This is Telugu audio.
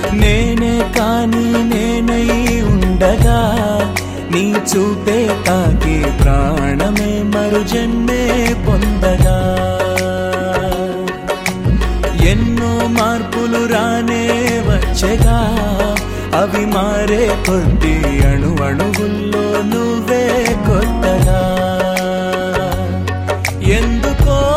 నేనే కాని నేనై ఉండగా నీ చూపే తాకి ప్రాణమే మరు జన్మే పొందగా ఎన్నో మార్పులు రానే వచ్చగా అవి మారే కొద్ది అణు అణువుల్లో నువ్వే కొత్తగా ఎందుకో